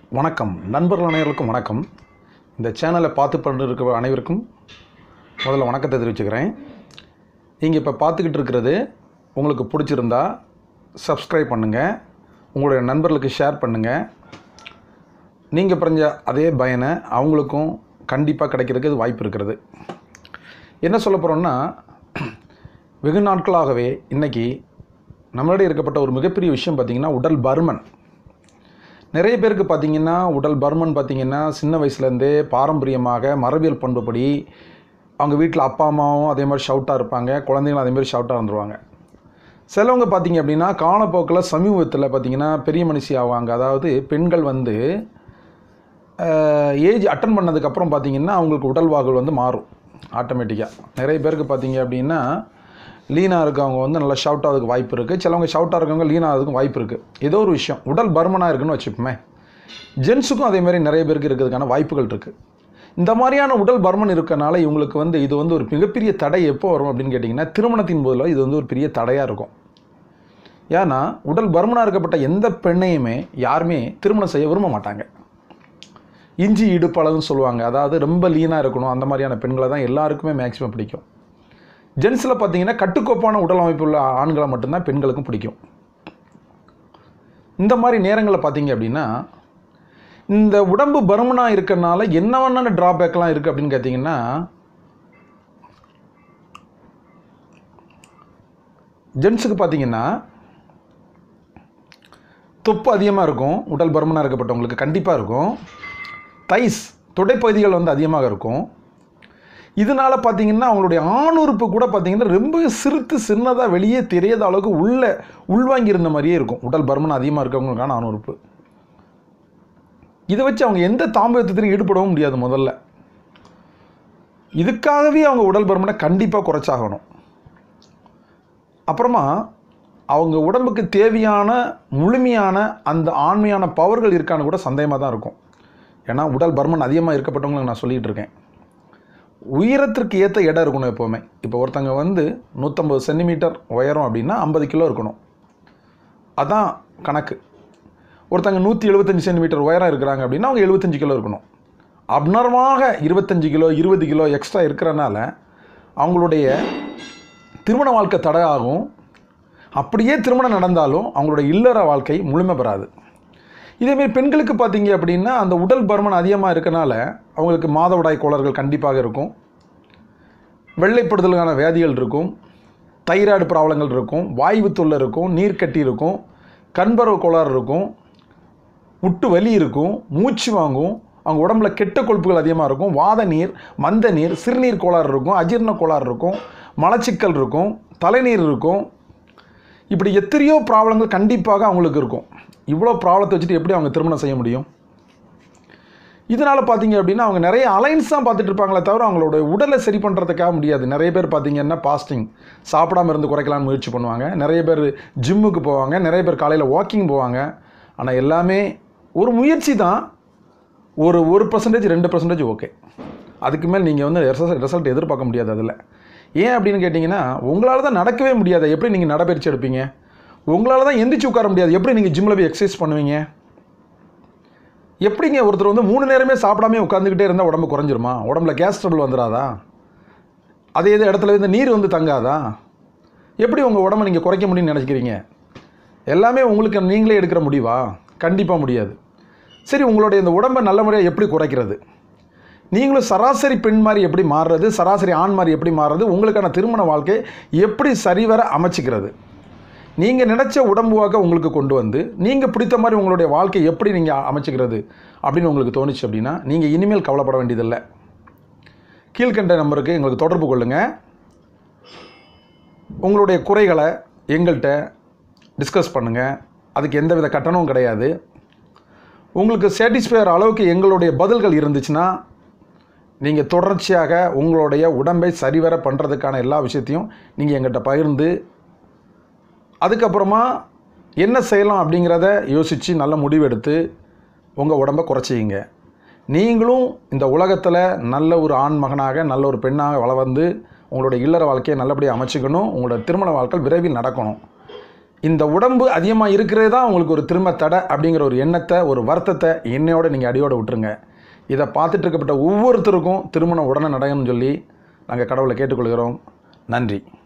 வணக்கம் நண்பர்கள் அனைவருக்கும் வணக்கம் இந்த சேனலை பார்த்து பண்ணிருக்க அனைவருக்கும் முதல்ல வணக்கத்தை தெரிவிச்சுக்கிறேன் நீங்கள் இப்போ பார்த்துக்கிட்டு இருக்கிறது உங்களுக்கு பிடிச்சிருந்தா சப்ஸ்கிரைப் பண்ணுங்கள் உங்களுடைய நண்பர்களுக்கு ஷேர் பண்ணுங்கள் நீங்கள் பிறஞ்ச அதே பயனை அவங்களுக்கும் கண்டிப்பாக கிடைக்கிறதுக்கு இது வாய்ப்பு இருக்கிறது என்ன சொல்ல போகிறோம்னா வெகு நாட்களாகவே இன்றைக்கி நம்மளிடையே இருக்கப்பட்ட ஒரு மிகப்பெரிய விஷயம் பார்த்திங்கன்னா உடல் பருமன் நிறைய பேருக்கு பார்த்திங்கன்னா உடல் பருமன் பார்த்திங்கன்னா சின்ன வயசுலேருந்தே பாரம்பரியமாக மரபியல் பண்புப்படி அவங்க வீட்டில் அப்பா அம்மாவும் அதே மாதிரி ஷவுட்டாக இருப்பாங்க குழந்தைங்களும் அதே மாதிரி ஷவுட்டாக இருந்துருவாங்க சிலவங்க பார்த்திங்க அப்படின்னா காலப்போக்கில் சமீபத்தில் பார்த்திங்கன்னா பெரிய மனுஷி ஆவாங்க அதாவது பெண்கள் வந்து ஏஜ் அட்டன் பண்ணதுக்கப்புறம் பார்த்திங்கன்னா அவங்களுக்கு உடல்வாகுகள் வந்து மாறும் ஆட்டோமேட்டிக்காக நிறைய பேருக்கு பார்த்திங்க அப்படின்னா லீனாக இருக்கவங்க வந்து நல்லா ஷவுட் ஆகிறதுக்கு வாய்ப்பு இருக்குது சிலவங்க ஷவுட்டாக இருக்கவங்க லீனாக ஆகிறதுக்கும் வாய்ப்பு இருக்குது ஏதோ ஒரு விஷயம் உடல் பருமனாக இருக்குன்னு வச்சுப்போமே ஜென்ஸுக்கும் அதே மாதிரி நிறைய பேருக்கு இருக்கிறதுக்கான வாய்ப்புகள் இருக்குது இந்த மாதிரியான உடல் பருமன் இருக்கனால இவங்களுக்கு வந்து இது வந்து ஒரு மிகப்பெரிய தடை எப்போ வரும் அப்படின்னு கேட்டிங்கன்னா திருமணத்தின் போதில் இது வந்து ஒரு பெரிய தடையாக இருக்கும் ஏன்னா உடல் பருமனாக இருக்கப்பட்ட எந்த பெண்ணையுமே யாருமே திருமணம் செய்ய விரும்ப மாட்டாங்க இஞ்சி இடுப்பளவுன்னு சொல்லுவாங்க அதாவது ரொம்ப லீனாக இருக்கணும் அந்த மாதிரியான பெண்களை தான் எல்லாருக்குமே மேக்ஸிமம் பிடிக்கும் ஜென்ஸில் பார்த்தீங்கன்னா கட்டுக்கோப்பான உடல் அமைப்பு உள்ள ஆண்களை மட்டும்தான் பெண்களுக்கும் பிடிக்கும் இந்த மாதிரி நேரங்களில் பார்த்தீங்க அப்படின்னா இந்த உடம்பு பருமனாக இருக்கறனால என்னவென்ன ட்ராபேக்லாம் இருக்குது அப்படின்னு கேட்டிங்கன்னா ஜென்ஸுக்கு பார்த்தீங்கன்னா தொப்பு அதிகமாக இருக்கும் உடல் பருமனாக இருக்கப்பட்டவங்களுக்கு கண்டிப்பாக இருக்கும் தைஸ் தொடைப்பகுதிகள் வந்து அதிகமாக இருக்கும் இதனால் பார்த்தீங்கன்னா அவங்களுடைய ஆணுறுப்பு கூட பார்த்தீங்கன்னா ரொம்ப சிறுத்து சின்னதாக வெளியே தெரியாத அளவுக்கு உள்ள உள்வாங்கி இருந்த மாதிரியே இருக்கும் உடல் பருமன் அதிகமாக இருக்கவங்களுக்கான ஆணுறுப்பு இதை வச்சு அவங்க எந்த தாம்பத்திலையும் ஈடுபடவும் முடியாது முதல்ல இதுக்காகவே அவங்க உடல் பருமனை கண்டிப்பாக குறைச்சாகணும் அப்புறமா அவங்க உடம்புக்கு தேவையான முழுமையான அந்த ஆண்மையான பவர்கள் இருக்கான்னு கூட சந்தேகமாக தான் இருக்கும் ஏன்னா உடல் பருமன் அதிகமாக இருக்கப்பட்டவங்களுக்கு நான் சொல்லிகிட்டு இருக்கேன் உயரத்திற்கு ஏற்ற இடம் இருக்கணும் எப்போவுமே இப்போ ஒருத்தங்க வந்து நூற்றம்பது சென்டிமீட்டர் உயரம் அப்படின்னா ஐம்பது கிலோ இருக்கணும் அதான் கணக்கு ஒருத்தங்க நூற்றி எழுபத்தஞ்சி சென்டிமீட்டர் உயரம் இருக்கிறாங்க அப்படின்னா அவங்க எழுபத்தஞ்சு கிலோ இருக்கணும் அப்நார்மாக இருபத்தஞ்சு கிலோ இருபது கிலோ எக்ஸ்ட்ரா இருக்கிறனால அவங்களுடைய திருமண வாழ்க்கை தடை ஆகும் அப்படியே திருமணம் நடந்தாலும் அவங்களுடைய இல்லற வாழ்க்கை முழுமை பெறாது இதேமாரி பெண்களுக்கு பார்த்தீங்க அப்படின்னா அந்த உடல் பருமன் அதிகமாக இருக்கனால அவங்களுக்கு மாதவிடாய் கோளர்கள் கண்டிப்பாக இருக்கும் வெள்ளைப்படுதலுக்கான வியாதிகள் இருக்கும் தைராய்டு ப்ராப்ளங்கள் இருக்கும் வாய்வு தொல்லை இருக்கும் நீர்க்கட்டி இருக்கும் கண்பறவை கோளாறு இருக்கும் முட்டு வலி இருக்கும் மூச்சு வாங்கும் அவங்க உடம்புல கெட்ட கொழுப்புகள் அதிகமாக இருக்கும் வாத நீர் மந்த நீர் சிறுநீர் கோளாறு இருக்கும் அஜீர்ண கோளாறு இருக்கும் மலச்சிக்கல் இருக்கும் தலைநீர் இருக்கும் இப்படி எத்தனையோ ப்ராப்ளங்கள் கண்டிப்பாக அவங்களுக்கு இருக்கும் இவ்வளோ ப்ராப்ளத்தை வச்சுட்டு எப்படி அவங்க திருமணம் செய்ய முடியும் இதனால் பார்த்தீங்க அப்படின்னா அவங்க நிறைய அலைன்ஸ் தான் பார்த்துட்டு இருப்பாங்களே தவிர அவங்களோட உடலை சரி பண்ணுறதுக்காக முடியாது நிறைய பேர் பார்த்தீங்கன்னா பாஸ்டிங் சாப்பிடாம இருந்து குறைக்கலாம்னு முயற்சி பண்ணுவாங்க நிறைய பேர் ஜிம்முக்கு போவாங்க நிறைய பேர் காலையில் வாக்கிங் போவாங்க ஆனால் எல்லாமே ஒரு முயற்சி தான் ஒரு ஒரு பர்சன்டேஜ் ரெண்டு பர்சன்டேஜ் ஓகே அதுக்கு மேல் நீங்கள் வந்து ரிசல்ட் ரிசல்ட் எதிர்பார்க்க முடியாது அதில் ஏன் அப்படின்னு கேட்டிங்கன்னா உங்களால் தான் நடக்கவே முடியாது எப்படி நீங்கள் நடைபயிற்சி எடுப்பீங்க உங்களால் தான் எந்திரிச்சு உட்கார முடியாது எப்படி நீங்கள் ஜிம்மில் போய் எக்ஸசைஸ் பண்ணுவீங்க எப்படிங்க ஒருத்தர் வந்து மூணு நேரமே சாப்பிடாமே உட்காந்துக்கிட்டே இருந்தால் உடம்பு குறைஞ்சிருமா உடம்புல கேஸ் ட்ரபிள் வந்துடாதா அதே இது இடத்துல இருந்து நீர் வந்து தங்காதா எப்படி உங்கள் உடம்பை நீங்கள் குறைக்க முடியும்னு நினைக்கிறீங்க எல்லாமே உங்களுக்கு நீங்களே எடுக்கிற முடிவா கண்டிப்பாக முடியாது சரி உங்களுடைய இந்த உடம்பை நல்ல முறையாக எப்படி குறைக்கிறது நீங்களும் சராசரி பெண் மாதிரி எப்படி மாறுறது சராசரி ஆண் மாதிரி எப்படி மாறுறது உங்களுக்கான திருமண வாழ்க்கை எப்படி சரிவர அமைச்சிக்கிறது நீங்கள் நினச்ச உடம்பு வாக்க உங்களுக்கு கொண்டு வந்து நீங்கள் பிடித்த மாதிரி உங்களுடைய வாழ்க்கை எப்படி நீங்கள் அமைச்சிக்கிறது அப்படின்னு உங்களுக்கு தோணுச்சு அப்படின்னா நீங்கள் இனிமேல் கவலைப்பட வேண்டியதில்லை கீழ்கண்ட நம்பருக்கு எங்களுக்கு தொடர்பு கொள்ளுங்கள் உங்களுடைய குறைகளை எங்கள்கிட்ட டிஸ்கஸ் பண்ணுங்கள் அதுக்கு எந்தவித கட்டணமும் கிடையாது உங்களுக்கு சாட்டிஸ்ஃபையர் அளவுக்கு எங்களுடைய பதில்கள் இருந்துச்சுன்னா நீங்கள் தொடர்ச்சியாக உங்களுடைய உடம்பை சரிவர பண்ணுறதுக்கான எல்லா விஷயத்தையும் நீங்கள் எங்கிட்ட பகிர்ந்து அதுக்கப்புறமா என்ன செய்யலாம் அப்படிங்கிறத யோசித்து நல்ல முடிவெடுத்து உங்கள் உடம்பை குறைச்சிங்க நீங்களும் இந்த உலகத்தில் நல்ல ஒரு ஆண் மகனாக நல்ல ஒரு பெண்ணாக வளர்ந்து உங்களுடைய இல்லற வாழ்க்கையை நல்லபடியாக அமைச்சிக்கணும் உங்களோட திருமண வாழ்க்கை விரைவில் நடக்கணும் இந்த உடம்பு அதிகமாக இருக்கிறது தான் உங்களுக்கு ஒரு திரும்ப தடை அப்படிங்கிற ஒரு எண்ணத்தை ஒரு வருத்தத்தை என்னையோட நீங்கள் அடியோட விட்டுருங்க இதை பார்த்துட்டு இருக்கப்பட்ட ஒவ்வொருத்தருக்கும் திருமணம் உடனே நடக்கணும்னு சொல்லி நாங்கள் கடவுளை கேட்டுக்கொள்கிறோம் நன்றி